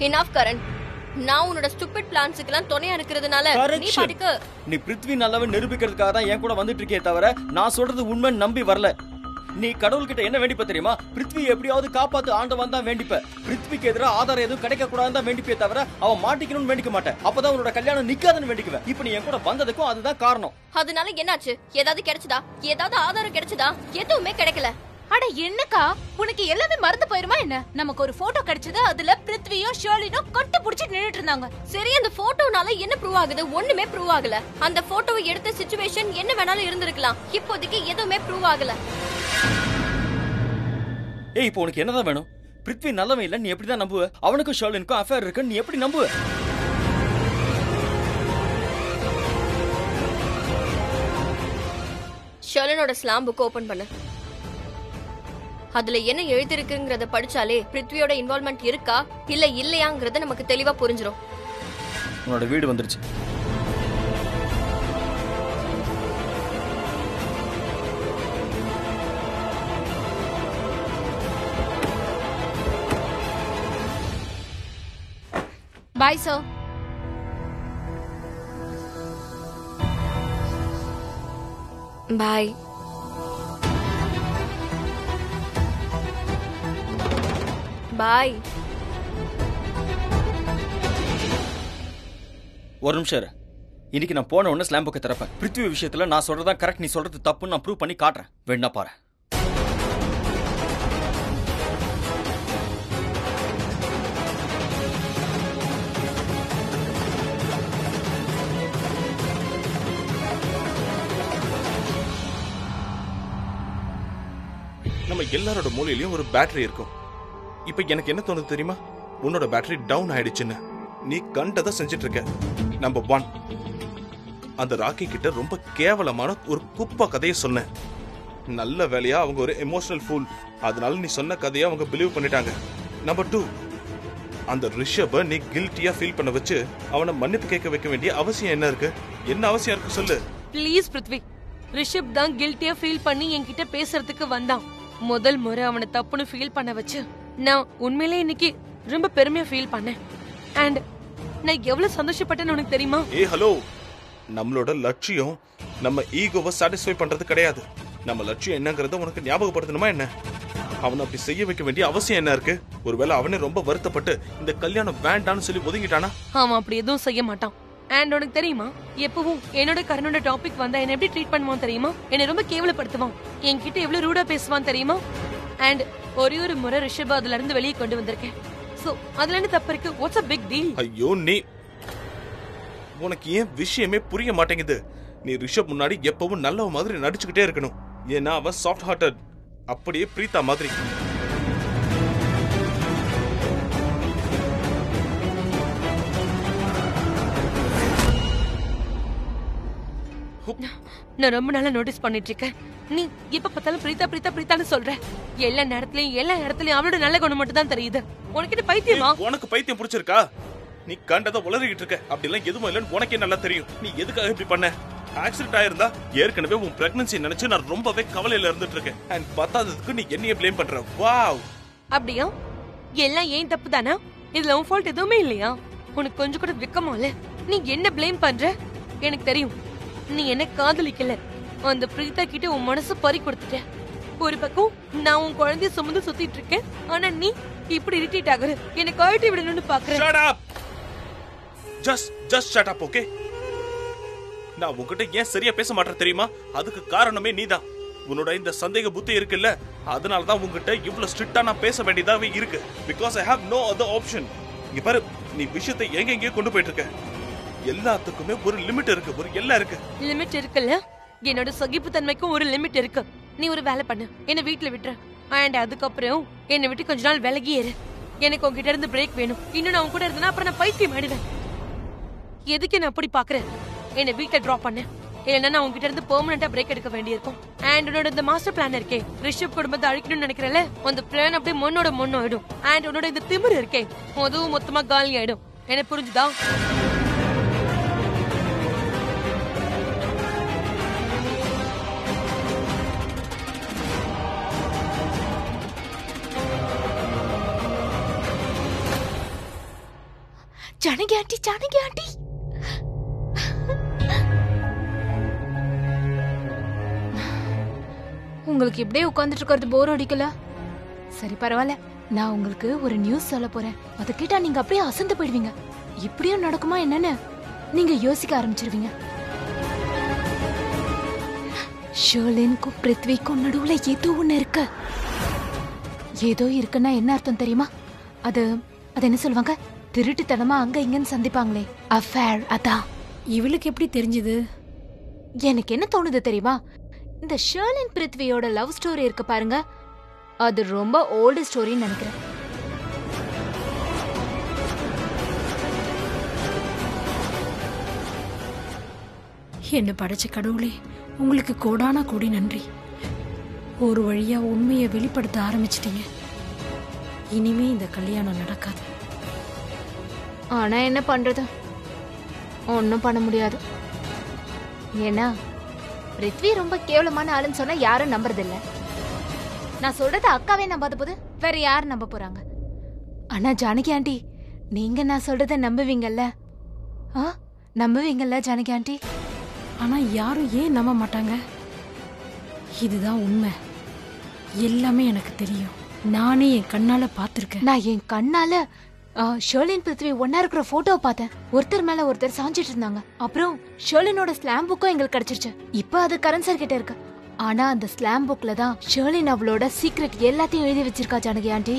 Enough Karan நான் உன்னோட stupid பிளான்ஸுக்கெல்லாம் துணையா இருக்கிறதுனால நீ Correction. பாட்டுக்கு நீ பிருத்வி நல்லவன் நிரூபிக்கிறதுக்காக தான் என் கூட வந்துட்டு இருக்கே தவிர நான் சொல்றது உண்மை நம்பி வரல நீ கடவுள்கிட்ட என்ன வேண்டிப்ப தெரியுமா பிருத்வி எப்படியாவது காப்பாத்து ஆண்டவன் தான் வேண்டிப்ப பிருத்விக்கு எதிராக ஆதாரம் எதுவும் கிடைக்க கூடாதுன்னு தான் வேண்டிப்பே தவிர அவன் மாட்டிக்கணும்னு வேண்டிக்க மாட்டேன் அப்பதான் உன்னோட கல்யாணம் நிக்காதுன்னு வேண்டிக்குவேன் இப்ப நீ என் கூட வந்ததுக்கும் அதுதான் காரணம் அதனால என்னாச்சு ஏதாவது கிடைச்சதா ஏதாவது ஆதாரம் கிடைச்சதா எதுவுமே கிடைக்கல அட என்னக்கா உனக்கு எல்லாமே மறந்து போயிருமா என்ன நமக்கு ஒரு போட்டோ கிடைச்சது அதுல பிருத்வியும் ஷர்லினும் கொட்டு புடிச்சு நின்னுட்டு இருந்தாங்க சரி அந்த போட்டோனால என்ன ப்ரூவ் ஆகுது ஒண்ணுமே ப்ரூவ் ஆகல அந்த போட்டோவை எடுத்த சிச்சுவேஷன் என்ன வேணாலும் இருந்திருக்கலாம் இப்போதைக்கு எதுவுமே ப்ரூவ் ஆகல ஏய் இப்போ உனக்கு என்னதான் வேணும் பிருத்வி நல்லவன் இல்ல நீ எப்படி தான் நம்புவ அவனுக்கும் ஷர்லினுக்கும் அஃபேர் இருக்குன்னு நீ எப்படி நம்புவ ஷர்லனோட ஸ்லாம் புக் ஓபன் பண்ணு அதுல என்ன எழுதிருக்குங்கறத படிச்சாலே பிருத்வியோட இன்வால்மெண்ட் இருக்கா இல்ல இல்லையாங்கறத நமக்கு தெளிவா புரிஞ்சிரும் உன்னோட வீடு வந்துருச்சு பாய் சார் பாய் பாய் ஒரு நிமிஷம் இரு. இன்னைக்கு நான் போன உடனே ஸ்லாம் புக்கை திறப்பேன் பிருத்வி விஷயத்துல நான் சொல்றதா கரெக்ட் நீ சொல்றது தப்புன்னு நான் ப்ரூவ் பண்ணி காட்டுறேன் வேணா பாரு நம்ம எல்லாரோட மூலையிலயும் ஒரு பேட்டரி இருக்கும் இப்ப எனக்கு என்ன தோணுது தெரியுமா உன்னோட பேட்டரி டவுன் ஆயிடுச்சுன்னு நீ கண்டதை செஞ்சுட்டு இருக்க நம்பர் ஒன் அந்த ராக்கி கிட்ட ரொம்ப கேவலமான ஒரு குப்பை கதையை சொன்னேன் நல்ல வேலையா அவங்க ஒரு எமோஷனல் ஃபூல் அதனால நீ சொன்ன கதையை அவங்க பிலீவ் பண்ணிட்டாங்க நம்பர் டூ அந்த ரிஷப நீ கில்ட்டியா ஃபீல் பண்ண வச்சு அவனை மன்னிப்பு கேட்க வைக்க வேண்டிய அவசியம் என்ன இருக்கு என்ன அவசியம் இருக்கு சொல்லு ப்ளீஸ் பிருத்வி ரிஷப் தான் கில்ட்டியா ஃபீல் பண்ணி என்கிட்ட பேசுறதுக்கு வந்தான் முதல் முறை அவனை தப்புன்னு ஃபீல் பண்ண வச்சு நான் உண்மையிலே இன்னைக்கு ரொம்ப பெருமையா ஃபீல் பண்ணேன் அண்ட் நான் எவ்வளவு சந்தோஷப்பட்டேன்னு உனக்கு தெரியுமா ஏ ஹலோ நம்மளோட லட்சியம் நம்ம ஈகோவை சாட்டிஸ்ஃபை பண்றது கிடையாது நம்ம லட்சியம் என்னங்கறத உனக்கு ஞாபகப்படுத்தணுமா என்ன அவனை அப்படி செய்ய வைக்க வேண்டிய அவசியம் என்ன இருக்கு ஒருவேளை அவனே ரொம்ப வருத்தப்பட்டு இந்த கல்யாணம் வேண்டான்னு சொல்லி ஒதுங்கிட்டானா அவன் அப்படி எதுவும் செய்ய மாட்டான் அண்ட் உனக்கு தெரியுமா எப்பவும் என்னோட கரனோட டாபிக் வந்தா என்ன எப்படி ட்ரீட் பண்ணுவான் தெரியுமா என்னை ரொம்ப கேவலப்படுத்துவான் என்கிட்ட எவ்வளவு ரூடா பேசுவான் தெரியுமா அண்ட் ஒரே ஒரு முறை ரிஷப அதுல இருந்து வெளியே கொண்டு வந்திருக்கேன் சோ அதுல இருந்து தப்பு இருக்கு வாட்ஸ் அ பிக் டீல் ஐயோ நீ உனக்கு ஏன் விஷயமே புரிய மாட்டேங்குது நீ ரிஷப் முன்னாடி எப்பவும் நல்லவ மாதிரி நடிச்சுக்கிட்டே இருக்கணும் ஏன்னா அவன் சாஃப்ட் ஹார்ட்டட் அப்படியே பிரீதா மாதிரி நான் ரொம்ப நாளா நோட்டீஸ் பண்ணிட்டு இருக்கேன் நீ எப்ப பார்த்தாலும் பிரீதா பிரீதா பிரீதான்னு சொல்ற எல்லா நேரத்துலயும் எல்லா இடத்துலயும் அவளோட நல்ல குணம் மட்டும் தான் தெரியுது உனக்கிட்ட பைத்தியமா ஏய், உனக்கு பைத்தியம் பிடிச்சிருக்கா நீ கண்டதை உளறிக்கிட்டு இருக்க அப்படிலாம் எதுவும் இல்லைன்னு உனக்கே நல்லா தெரியும் நீ எதுக்காக இப்படி பண்ண ஆக்சிடென்ட் ஆயிருந்தா ஏற்கனவே உன் பிரெக்னன்சி நினைச்சு நான் ரொம்பவே கவலையில இருந்துட்டு இருக்கேன் அண்ட் பத்தாததுக்கு நீ என்னைய ப்ளேம் பண்ற வாவ் அப்படியா எல்லாம் ஏன் தப்பு தானா இதுல உன் ஃபால்ட் எதுவுமே இல்லையா உனக்கு கொஞ்சம் கூட வெக்கமா இல்ல நீ என்ன ப்ளேம் பண்ற எனக்கு தெரியும் நீ என்ன காதலிக்கல அந்த பிரீதா கிட்ட உன் மனசு பறி கொடுத்துட்ட ஒரு பக்கம் நான் உன் குழந்தைய சுமந்து சுத்திட்டு இருக்கேன் ஆனா நீ இப்படி இரிட்டேட் ஆகுற என்ன கழட்டி விடணும்னு பாக்குற shut up just just shut up okay நான் உன்கிட்ட ஏன் சரியா பேச மாட்டேன் தெரியுமா அதுக்கு காரணமே நீதான் உன்னோட இந்த சந்தேக புத்தி இருக்குல்ல அதனால தான் உன்கிட்ட இவ்வளவு ஸ்ட்ரிக்ட்டா நான் பேச வேண்டியதாவே இருக்கு because I have no other option இங்க பாரு நீ விஷயத்தை எங்க எங்கேயோ கொண்டு போயிட்டு இருக்க எல்லாத்துக்குமே ஒரு லிமிட் இருக்கு ஒரு எல்லை இருக்கு லிமிட் இருக்குல்ல என்னோட சகிப்பு தன்மைக்கும் ஒரு லிமிட் இருக்கு நீ ஒரு வேலை பண்ணு என்ன வீட்ல விட்டுற அண்ட் அதுக்கப்புறம் என்னை விட்டு கொஞ்ச நாள் விலகி ஏறு எனக்கு உன்கிட்ட இருந்து பிரேக் வேணும் இன்னும் நான் உன் கூட இருந்தேன்னா அப்புறம் நான் பைத்தியம் ஆயிடுவேன் எதுக்கு என்ன அப்படி பாக்குறேன் என்னை வீட்ல டிராப் பண்ணு இல்லைன்னா நான் உன்கிட்ட இருந்து பெர்மனண்டா பிரேக் எடுக்க வேண்டியிருக்கும் அண்ட் உன்னோட இந்த மாஸ்டர் பிளான் இருக்கே ரிஷப் குடும்பத்தை அழிக்கணும்னு நினைக்கிறல அந்த பிளான் அப்படியே மண்ணோட மண்ணு ஆயிடும் அண்ட் உன்னோட இந்த திமிரு இருக்கே அதுவும் மொத்தமா காலி ஆயிடும் எனக்கு புரிஞ்சுதா ஜானகி ஆண்டி ஜானகி ஆண்டி உங்களுக்கு இப்படியே உட்கார்ந்துட்டு இருக்கிறது போர் அடிக்கல சரி பரவாயில்ல நான் உங்களுக்கு ஒரு நியூஸ் சொல்ல போறேன் அதை கேட்டா நீங்க அப்படியே அசந்து போயிடுவீங்க இப்படியும் நடக்குமா என்னன்னு நீங்க யோசிக்க ஆரம்பிச்சிருவீங்க ஷர்லினுக்கும் பிருத்விக்கும் நடுவுல ஏதோ ஒண்ணு இருக்கு ஏதோ இருக்குன்னா என்ன அர்த்தம் தெரியுமா அது அது என்ன சொல்லுவாங்க திருட்டுத்தனமா அங்க இங்கன்னு சந்திப்பாங்களே அஃபேர் அதான் இவளுக்கு எப்படி தெரிஞ்சது எனக்கு என்ன தோணுது தெரியுமா இந்த ஷர்லின் பிருத்வியோட லவ் ஸ்டோரி இருக்கு பாருங்க அது ரொம்ப ஓல்டு ஸ்டோரின்னு நினைக்கிறேன் என்ன படைச்ச கடவுளே உங்களுக்கு கோடான கோடி நன்றி ஒரு வழியா உண்மையை வெளிப்படுத்த ஆரம்பிச்சிட்டீங்க இனிமே இந்த கல்யாணம் நடக்காது ஆனா என்ன பண்றது ஒன்னும் பண்ண முடியாது ஏன்னா பிருத்வி ரொம்ப கேவலமான ஆளுன்னு சொன்னா யாரும் நம்புறதில்ல நான் சொல்றது அக்காவே நம்பாத போது வேற யார் நம்ப போறாங்க ஆனா ஜானகி ஆண்டி நீங்க நான் சொல்றத நம்புவீங்கல்ல ஆ நம்புவீங்கல்ல ஜானகி ஆண்டி ஆனா யாரும் ஏன் நம்ப மாட்டாங்க இதுதான் உண்மை எல்லாமே எனக்கு தெரியும் நானே என் கண்ணால பார்த்திருக்கேன் நான் என் கண்ணால ஆ, ஷர்லின் பிருத்வி ஒன்னா இருக்கிற போட்டோவை பார்த்தேன் ஒருத்தர் மேல ஒருத்தர் சாஞ்சிட்டு இருந்தாங்க அப்புறம் ஷர்லினோட ஸ்லாம் புக்கும் எங்களுக்கு கிடைச்சிருச்சு இப்போ அது கரண் சார் கிட்ட இருக்கு ஆனா அந்த ஸ்லாம் புக்ல தான் ஷர்லின் அவளோட சீக்ரெட் எல்லாத்தையும் எழுதி வச்சிருக்கா ஜானகி ஆண்டி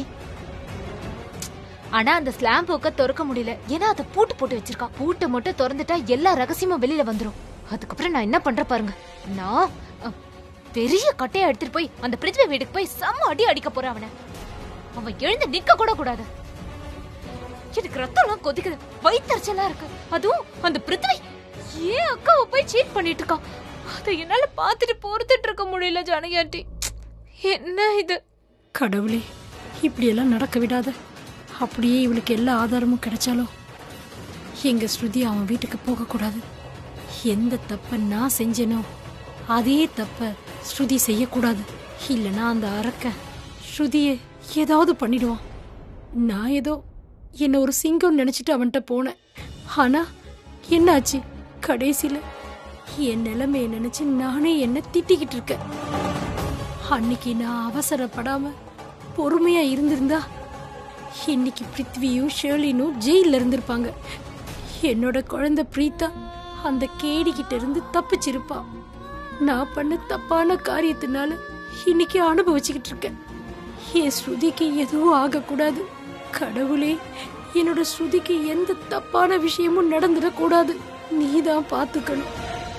ஆனா அந்த ஸ்லாம் புக்கை திறக்க முடியல ஏன்னா அதை பூட்டு போட்டு வச்சிருக்கா பூட்டை மட்டும் திறந்துட்டா எல்லா ரகசியமும் வெளியில வந்துரும் அதுக்கப்புறம் நான் என்ன பண்ற பாருங்க நான் அ, பெரிய கட்டையா எடுத்துட்டு போய் அந்த பிருத்வி வீட்டுக்கு போய் செம்ம அடி அடிக்க போறேன் அவனை அவன் எழுந்து நிக்க கூட கூடாது எனக்கு ரத்தம்லாம் கொதிக்குது வயித்தறிச்சலா இருக்கு அதுவும் அந்த பிருத்வி ஏன் அக்காவை போய் சீட் பண்ணிட்டு இருக்கான் அதை என்னால பாத்துட்டு பொறுத்துட்டு இருக்க முடியல ஜானகி ஆண்டி என்ன இது கடவுளே இப்படியெல்லாம் நடக்க விடாத அப்படியே இவளுக்கு எல்லா ஆதாரமும் கிடைச்சாலும் எங்க ஸ்ருதி அவன் வீட்டுக்கு போகக்கூடாது எந்த தப்ப நான் செஞ்சேனோ அதே தப்ப ஸ்ருதி செய்யக்கூடாது இல்லைன்னா அந்த அரக்க ஸ்ருதியை ஏதாவது பண்ணிடுவான் நான் ஏதோ என்ன ஒரு சிங்கம் நினைச்சிட்டு அவன்கிட்ட போனேன் ஆனா என்னாச்சு கடைசியில என் நிலைமைய நினைச்சு நானே என்ன திட்டிக்கிட்டு இருக்கேன் அன்னைக்கு நான் அவசரப்படாம பொறுமையா இருந்திருந்தா இன்னைக்கு பிருத்வியும் ஷேர்லினும் ஜெயில இருந்திருப்பாங்க என்னோட குழந்தை பிரீத்தா அந்த கேடிக்கிட்ட இருந்து தப்பிச்சிருப்பா நான் பண்ண தப்பான காரியத்தினால இன்னைக்கு அனுபவிச்சுக்கிட்டு இருக்கேன் என் ஸ்ருதிக்கு எதுவும் ஆகக்கூடாது கடவுளே என்னோட ஸ்ருதிக்கு எந்த தப்பான விஷயமும் நடந்துடக்கூடாது நீதான் பாத்துக்கணும்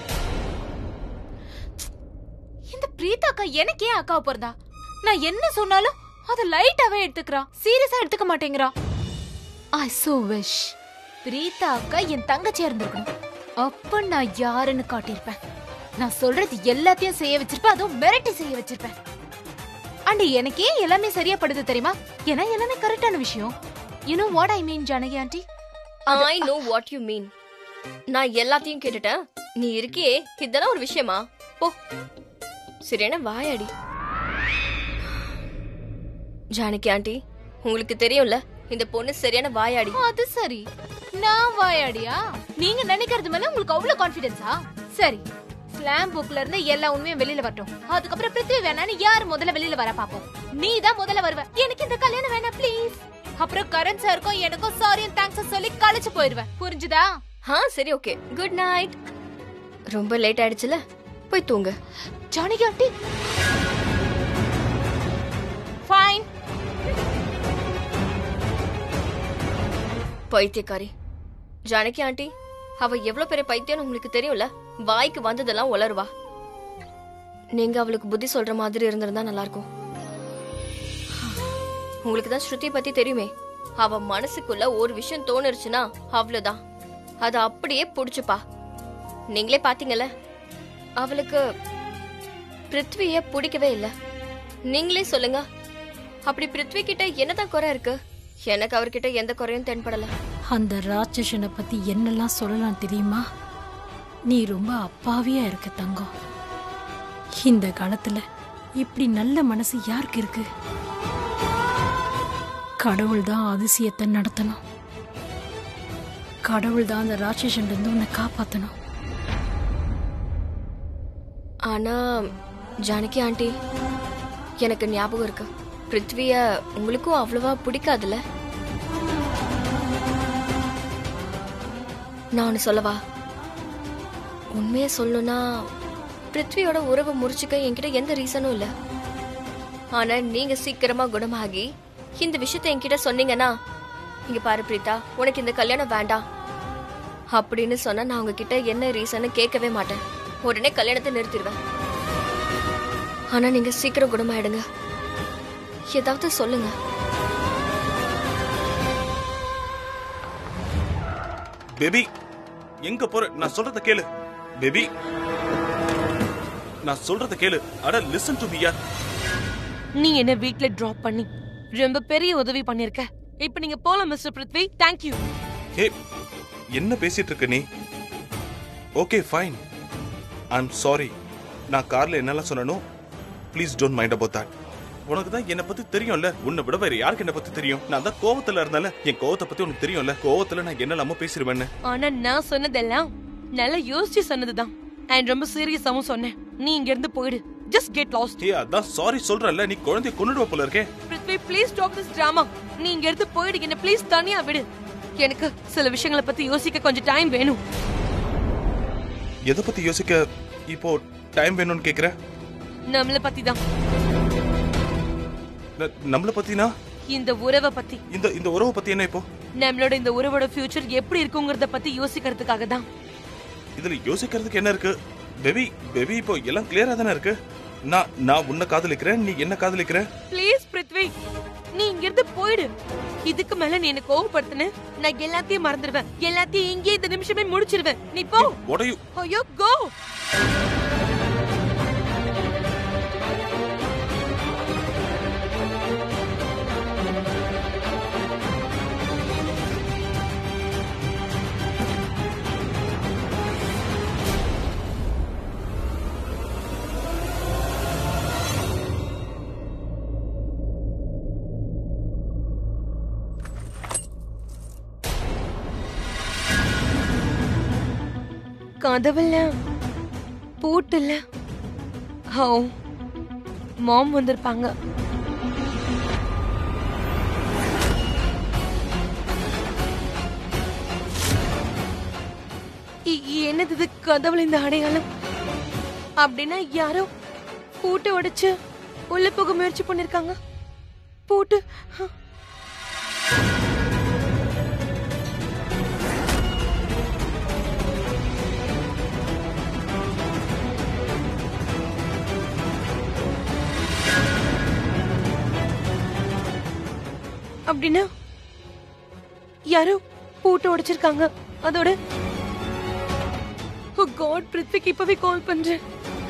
இந்த பிரீதா அக்கா எனக்கு ஏன் அக்காவை பிறந்தா நான் என்ன சொன்னாலும் அதை லைட்டாவே எடுத்துக்கிறா சீரியஸா எடுத்துக்க மாட்டேங்கிறா ஐ சோ விஷ் பிரீதா அக்கா என் தங்கச்சியா இருந்திருக்கணும் அப்ப நான் யாருன்னு காட்டியிருப்பேன் நான் சொல்றது எல்லாத்தையும் செய்ய வச்சிருப்பேன் அதுவும் மிரட்டி செய்ய வச்சிருப்பேன் அண்ட் எனக்கு ஏன் எல்லாமே சரியா படுது தெரியுமா ஏன்னா எல்லாமே கரெக்டான விஷயம் you know what I mean Janaki aunty I know what you mean நான் எல்லாத்தையும் கேட்டுட்டேன் நீ இருக்கியே இதெல்லாம் ஒரு விஷயமா போ சரியான வாயாடி ஜானகி ஆண்டி உங்களுக்கு தெரியும்ல இந்த பொண்ணு சரியான வாயாடி அது சரி நான் வாயாடியா நீங்க நினைக்கிறது மேல உங்களுக்கு அவ்வளவு கான்பிடன்ஸா சரி ஸ்லாம் புக்ல இருந்து எல்லா உண்மையும் வெளியில வரட்டும் அதுக்கப்புறம் பிருத்வி வேணான்னு யார் முதல்ல வெளியில வர பாப்போம் நீ தான் முதல்ல வருவ எனக்கு இந்த கல்யாணம் வேணாம் ப்ளீஸ் அப்புறம் கரண் சாருக்கும் எனக்கும் சாரியும் தேங்க்ஸ் சொல்லி கழிச்சு போயிருவேன் புரிஞ்சுதா ஆ சரி ஓகே குட் நைட் ரொம்ப லேட் ஆயிடுச்சுல போய் தூங்கு ஜானகி ஆண்டி ஃபைன் பைத்தியக்காரி ஜானகி ஆண்டி அவ எவ்வளவு பெரிய பைத்தியம்னு உங்களுக்கு தெரியும்ல வாய்க்கு வந்ததெல்லாம் உளருவா நீங்க அவளுக்கு புத்தி சொல்ற மாதிரி இருந்திருந்தா நல்லா இருக்கும் உங்களுக்கு தான் ஸ்ருதி பத்தி தெரியுமே அவ மனசுக்குள்ள ஒரு விஷயம் தோணுருச்சுன்னா அவ்வளவுதான் அத அப்படியே புடிச்சுப்பா நீங்களே பாத்தீங்கல்ல அவளுக்கு பிருத்விய பிடிக்கவே இல்ல நீங்களே சொல்லுங்க அப்படி பிருத்வி கிட்ட என்னதான் குறை இருக்கு எனக்கு அவர்கிட்ட எந்த குறையும் தென்படல அந்த ராட்சசனை பத்தி என்னெல்லாம் சொல்லலாம் தெரியுமா நீ ரொம்ப அப்பாவியா இருக்க தங்கம் இந்த காலத்துல இப்படி நல்ல மனசு யாருக்கு இருக்கு கடவுள் தான் அதிசயத்தை நடத்தணும் கடவுள் தான் அந்த ராட்சசன் இருந்து உன்னை காப்பாத்தணும் ஆனா ஜானகி ஆண்டி எனக்கு ஞாபகம் இருக்கு பிருத்விய உங்களுக்கும் அவ்வளவா பிடிக்காதுல்ல நான் ஒன்று சொல்லவா உண்மையை சொல்லணும்னா பிருத்வியோட உறவு முறிச்சுக்க என்கிட்ட எந்த ரீசனும் இல்ல ஆனா நீங்க சீக்கிரமா குணமாகி இந்த விஷயத்தை என்கிட்ட சொன்னீங்கன்னா இங்க பாரு பிரீதா உனக்கு இந்த கல்யாணம் வேண்டாம் அப்படின்னு சொன்னா நான் உங்ககிட்ட என்ன ரீசன் கேட்கவே மாட்டேன் உடனே கல்யாணத்தை நிறுத்திடுவேன் ஆனா நீங்க சீக்கிரம் குணமாயிடுங்க ஏதாவது சொல்லுங்க பேபி எங்க போற நான் சொல்றத கேளு பேபி நான் சொல்றத கேளு அட லிசன் டு மீ யார் நீ என்ன வீட்ல டிராப் பண்ணி ரொம்ப பெரிய உதவி பண்ணிருக்க இப்ப நீங்க போலாம் மிஸ்டர் பிருத்வி தேங்க்யூ ஹே என்ன பேசிட்டு இருக்க நீ okay fine I am sorry நான் கார்ல என்னெல்லாம் சொன்னனோ please don't mind about that உனக்கு தான் என்னை பத்தி தெரியும்ல உன்னை விட வேற யாருக்கு என்ன பத்தி தெரியும் நான் தான் கோவத்துல இருந்தால என் கோவத்தை பத்தி உனக்கு தெரியும்ல கோவத்துல நான் என்னெல்லாமோ பேசிடுவேன்னு ஆனா நான் சொன்னதெல்லாம் நல்லா யோசிச்சு சொன்னதுதான் அண்ட் ரொம்ப சீரியஸாவும் சொன்னேன் நீ இங்க இருந்து போயிடு ஜஸ்ட் கெட் லாஸ்ட் ஹே அதான் சாரி சொல்றேன்ல நீ குழந்தைய கொண்டுடுவ போல இருக்கே Prithvi please stop this drama நீ இங்க இருந்து போயிடு என்ன ப்ளீஸ் தனியா விடு எனக்கு சில விஷயங்களை பத்தி யோசிக்க கொஞ்சம் டைம் வேணும் எதை பத்தி யோசிக்க இப்போ டைம் வேணும்னு கேக்குற நம்மள பத்தி தான் ந- நம்மள பத்தினா இந்த உறவை பத்தி இந்த இந்த உறவை பத்தி என்ன இப்போ நம்மளோட இந்த உறவோட ஃபியூச்சர் எப்படி இருக்குங்கிறத பத்தி யோசிக்கிறதுக்காக தான் இதுல யோசிக்கிறதுக்கு என்ன இருக்கு பேபி பேபி இப்போ எல்லாம் கிளியரா தானே இருக்கு நான் நான் உன்னை காதலிக்கிறேன் நீ என்ன காதலிக்கிற ப்ளீஸ் பிருத்வி நீ இங்க இருந்து போயிடு இதுக்கு மேல நீ என்ன கோவப்படுத்தின நான் எல்லாத்தையும் மறந்துடுவேன் எல்லாத்தையும் இங்கே இந்த நிமிஷமே முடிச்சிருவேன் நீ போ உடையும் ஐயோ கோ கதவுல பூட்டுல ஹோ மாம் வந்திருப்பாங்க இ- என்னது இது கதவுல இந்த அடையாளம் அப்படின்னா யாரோ பூட்டை உடைச்சு உள்ள போக முயற்சி பண்ணிருக்காங்க பூட்டு ஹ. அப்படின்னா யாரோ பூட்டை உடைச்சிருக்காங்க அதோட ஓ காட் பிருத்விக்கு இப்பவே கால் பண்றேன்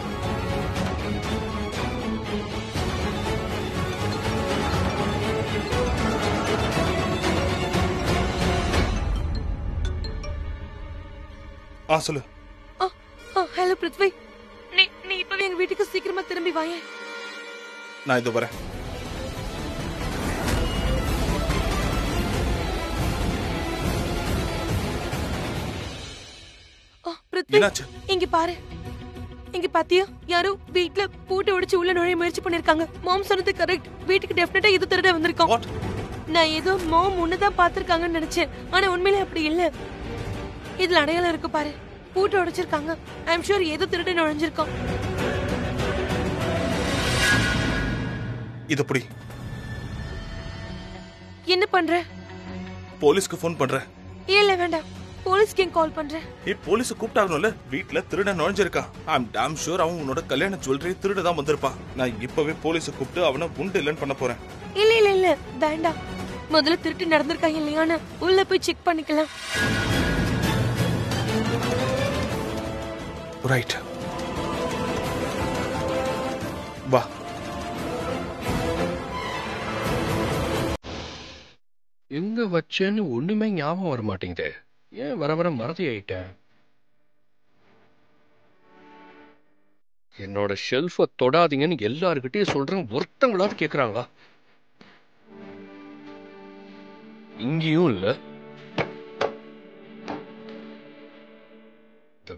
ஆ சொல்லு ஹலோ பிருத்வி நீ நீ இப்பவே எங்க வீட்டுக்கு சீக்கிரமா திரும்பி வாயேன் நான் இது வரேன் ஆ, பிருத்வி என்னாச்சு இங்க பாரு இங்க பாத்தியா யாரோ வீட்ல பூட்டை உடைச்சு உள்ள நுழைய முயற்சி பண்ணிருக்காங்க மாம் சொன்னது கரெக்ட் வீட்டுக்கு டெஃபினட்டா இது திருட வந்திருக்கோம் வாட் நான் ஏதோ மாம் முன்னதான் பாத்திருக்காங்கன்னு நினைச்சேன் ஆனா உண்மையிலே அப்படி இல்ல இதுல அடையாளம் இருக்கு பாரு பூட்டை உடைச்சிருக்காங்க ஐ அம் ஷூர் ஏதோ திருட நுழைஞ்சிருக்கோம் இது புடி என்ன பண்ற போலீஸ்க்கு ஃபோன் பண்றேன் இல்ல வேண்டாம் போலீஸ்க்கு ஏன் கால் பண்ற ஏய் போலீஸ் கூப்பிட்டாகணும்ல வீட்ல திருடன் நுழைஞ்சிருக்கான் ஐம் டாம் ஷூர் அவன் உன்னோட கல்யாண ஜுவல்லரி திருட தான் வந்திருப்பான் நான் இப்பவே போலீஸ கூப்பிட்டு அவனை உண்டு இல்லைன்னு பண்ண போறேன் இல்ல இல்ல இல்ல வேண்டாம் முதல்ல திருட்டு நடந்திருக்காங்க இல்லையான்னு உள்ள போய் செக் பண்ணிக்கலாம் ரைட் வா எங்க வச்சேன்னு ஒண்ணுமே ஞாபகம் வர மாட்டேங்குது ஏன் வர வர மறதி ஆயிட்டேன் என்னோட ஷெல்ஃபை தொடாதீங்கன்னு எல்லாருக்கிட்டையும் சொல்றேன் ஒருத்தங்களாவது கேக்குறாங்களா இங்கேயும் இல்ல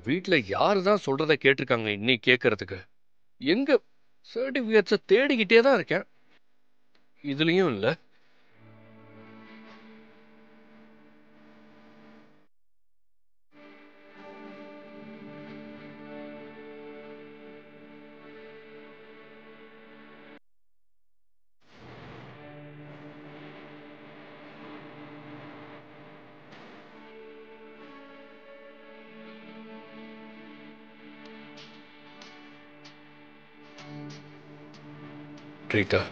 வீட்ல யாரு தான் சொல்றத கேட்டிருக்காங்க இன்னைக்கு கேட்கறதுக்கு எங்க சர்டிபிகேட்ஸை தேடிக்கிட்டே தான் இருக்கேன் இதுலயும் இல்ல ரீட்டா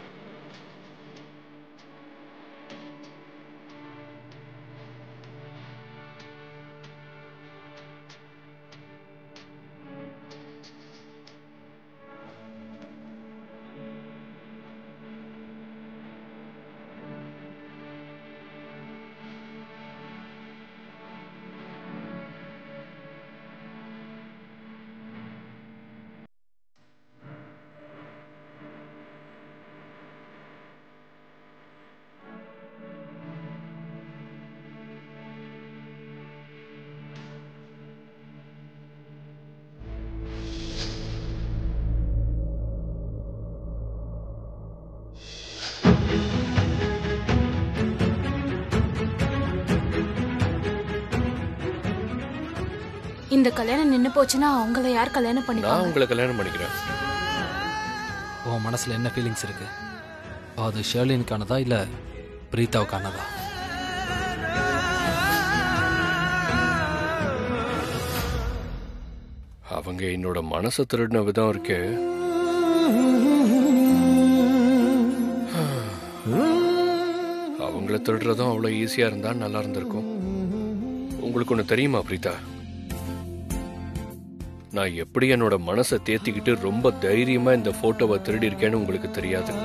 இந்த கல்யாணம் நின்னு போச்சுன்னா அவங்கள யார் கல்யாணம் நான் பண்ணிப்பாங்க உங்களை கல்யாணம் பண்ணிக்கிறேன் உன் மனசுல என்ன ஃபீலிங்ஸ் இருக்கு அது ஷேர்லினுக்கானதா இல்ல பிரீதாவுக்கானதா அவங்க என்னோட மனசை திருடின விதம் இருக்கே அவங்கள திருடுறதும் அவ்வளோ ஈஸியா இருந்தா நல்லா இருந்திருக்கும் உங்களுக்கு ஒன்று தெரியுமா பிரீதா நான் எப்படி என்னோட மனசை தேத்திக்கிட்டு ரொம்ப தைரியமா இந்த போட்டோவை திருடி இருக்கேன்னு உங்களுக்கு தெரியாது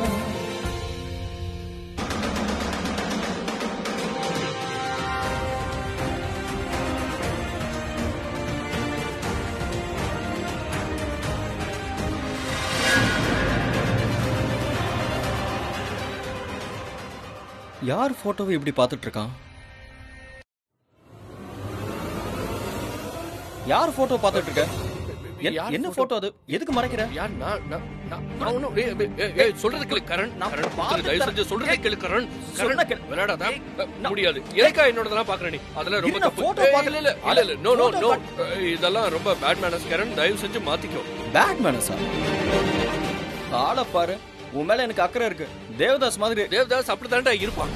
யார் போட்டோவை இப்படி பார்த்துட்டு இருக்கான் யார் போட்டோ பார்த்துட்டு இருக்க என்- யார் என்ன photo? போட்டோ அது எதுக்கு மறைக்கிற யார் நான் நான் நான் நான் ஒண்ணும் ஏய், ஏய், ஏய், ஏய், சொல்றது கேளு கரண் நான் கரண் பார்த்து தயவு தரேன். செஞ்சு சொல்றதை கேளு கரண் சொன்னா கரண் கேளு. விளையாடாத நான்- முடியாது எதுக்கா என்னோடதெல்லாம் பாக்குற நீ அதெல்லாம் ரொம்ப இரு, நான் தப்பு photo ஏய், பார்த்து- இல்ல இல்ல இல்ல இல்ல நோ நோ photo நோ இதெல்லாம் ரொம்ப பேட் மேனஸ் கரண் தயவு செஞ்சு மாத்திக்கோ பேட் மேனஸா ஆளை பாரு உன் மேல எனக்கு அக்கறை இருக்கு தேவதாஸ் மாதிரி தேவதாஸ் அப்படித்தான்டா இருப்பான்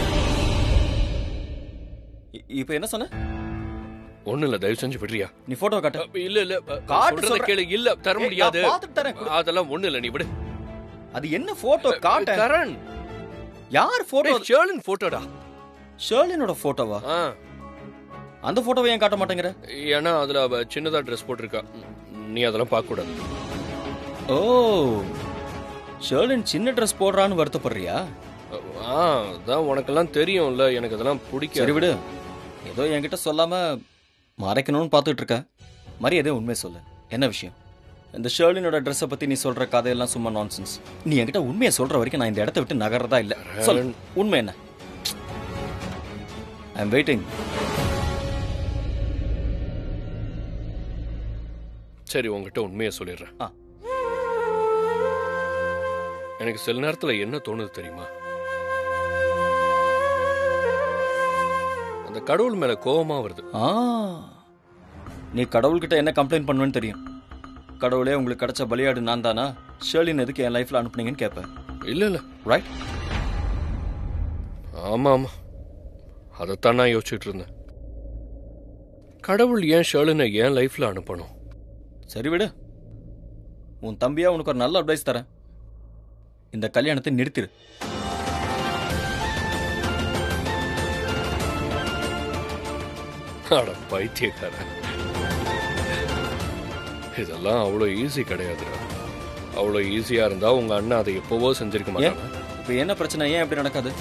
இ- இப்ப என்ன சொன்ன ஒண்ணு இல்ல தயவு செஞ்சு விடுறியா நீ போட்டோ காட்டு அ, இல்ல இல்ல அ, காட்டு சொல்றதை சொல்றேன். கேளு இல்ல தர ஏய், முடியாது நான் பார்த்துட்டு தரேன் கொடு. அதெல்லாம் ஒண்ணு இல்ல நீ விடு அது என்ன போட்டோ காட்ட கரண் யார் போட்டோ ஷேர்லின் போட்டோடா ஷேர்லினோட போட்டோவா ஆ அந்த போட்டோவை ஏன் காட்ட மாட்டேங்கிற ஏன்னா அதுல அவ சின்னதா ட்ரெஸ் போட்டிருக்கா நீ அதெல்லாம் பார்க்க கூடாது ஓ ஷேர்லின் சின்ன ட்ரெஸ் போடுறான்னு வருத்தப்படுறியா ஆ அதான் உனக்கெல்லாம் தெரியும்ல எனக்கு அதெல்லாம் சரி பிடிக்காது விடு ஏதோ என்கிட்ட சொல்லாம மறைக்கணும்னு பார்த்துட்டு இருக்க மாதிரி எதே உண்மை சொல்லு என்ன விஷயம் இந்த ஷேர்லினோட ட்ரெஸ்ஸை பத்தி நீ சொல்ற கதையெல்லாம் சும்மா நான்சென்ஸ் நீ என்கிட்ட உண்மையை சொல்ற வரைக்கும் நான் இந்த இடத்த விட்டு நகர்றதா இல்ல சொல் உண்மை என்ன ஐ எம் வெயிட்டிங் சரி உங்ககிட்ட உண்மையை சொல்லிடுறேன் ஆ. எனக்கு சில நேரத்துல என்ன தோணுது தெரியுமா அந்த கடவுள் மேல கோவமா வருது ஆ நீ கடவுள்கிட்ட என்ன கம்ப்ளைண்ட் பண்ணுவேன்னு தெரியும் கடவுளே உங்களுக்கு கிடைச்ச பலியாடு நான் தானா ஷேர்லின் எதுக்கு என் லைஃப்ல அனுப்புனீங்கன்னு கேட்பேன் இல்ல இல்ல ரைட் ஆமா ஆமா அதைத்தான் நான் யோசிச்சுட்டு இருந்தேன் கடவுள் ஏன் ஷேர்லினை ஏன் லைஃப்ல அனுப்பணும் சரி விடு உன் தம்பியா உனக்கு ஒரு நல்ல அட்வைஸ் தரேன் இந்த கல்யாணத்தை நிறுத்திடு அட பைத்தியக்காரன் இதெல்லாம் அவ்வளோ ஈஸி கிடையாதுடா அவ்வளோ ஈஸியா இருந்தா உங்க அண்ணன் அதை எப்பவோ செஞ்சிருக்க ஏன் மாட்டாங்க இப்போ என்ன பிரச்சனை ஏன் இப்படி நடக்காது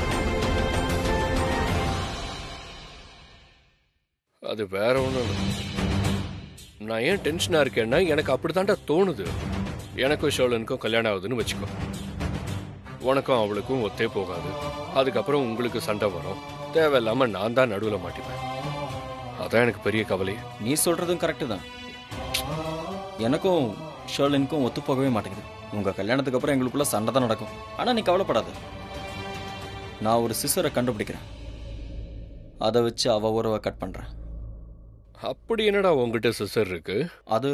அது வேற ஒன்றும் இல்லை நான் ஏன் டென்ஷனா இருக்கேன்னா எனக்கு அப்படித்தான்டா தோணுது எனக்கும் ஷோலனுக்கும் கல்யாணம் ஆகுதுன்னு வச்சுக்கோ உனக்கும் அவளுக்கும் ஒத்தே போகாது அதுக்கப்புறம் உங்களுக்கு சண்டை வரும் தேவையில்லாம நான் தான் நடுவில் மாட்டிப்பேன் அதான் எனக்கு பெரிய கவலை நீ சொல்றதும் கரெக்டு தான் எனக்கும் ஷர்லினுக்கும் ஒத்து போகவே மாட்டேங்குது உங்க கல்யாணத்துக்கு அப்புறம் எங்களுக்குள்ள சண்டை தான் நடக்கும் ஆனா நீ கவலைப்படாத நான் ஒரு சிசரை கண்டுபிடிக்கிறேன் அதை வச்சு அவ உறவை கட் பண்றேன் அப்படி என்னடா உங்ககிட்ட சிஸ்டர் இருக்கு அது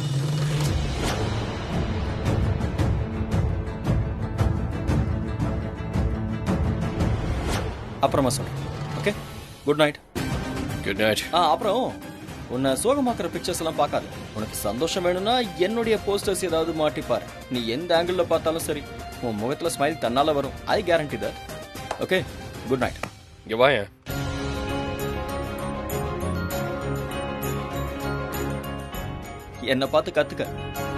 அப்புறமா சொல்றேன் okay good night good night ஆ அப்புறம் உன்னை சோகமாக்குற பிக்சர்ஸ் எல்லாம் பார்க்காத உனக்கு சந்தோஷம் வேணும்னா என்னுடைய போஸ்டர்ஸ் ஏதாவது மாட்டிப்பாரு நீ எந்த ஆங்கிள் பார்த்தாலும் சரி உன் முகத்துல ஸ்மைல் தன்னால வரும் I guarantee that okay good night இங்க வாயேன் என்னை பார்த்து கத்துக்க